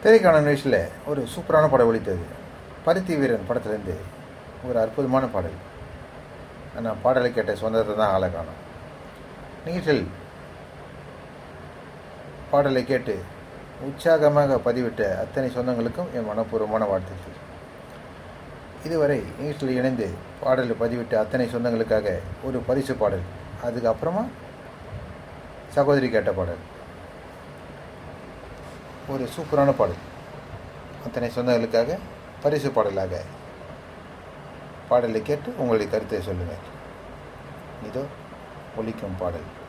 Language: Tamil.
திரைக்கான நிகழ்ச்சியில் ஒரு சூப்பரான படம் ஒழித்தது பருத்தி வீரன் படத்துலேருந்து ஒரு அற்புதமான பாடல் ஆனால் பாடலை கேட்ட சொந்தத்தை தான் ஆளை காணும் நிகழ்ச்சியில் பாடலை கேட்டு உற்சாகமாக பதிவிட்ட அத்தனை சொந்தங்களுக்கும் என் மனப்பூர்வமான வாழ்த்துக்கள் இதுவரை நிகழ்ச்சியில் இணைந்து பாடலை பதிவிட்ட அத்தனை சொந்தங்களுக்காக ஒரு பரிசு பாடல் அதுக்கப்புறமா சகோதரி கேட்ட பாடல் ஒரு சூப்பரான பாடல் அத்தனை சொந்தங்களுக்காக பரிசு பாடலாக பாடலை கேட்டு உங்களுடைய கருத்தை சொல்லுங்கள் இதோ ஒலிக்கும் பாடல்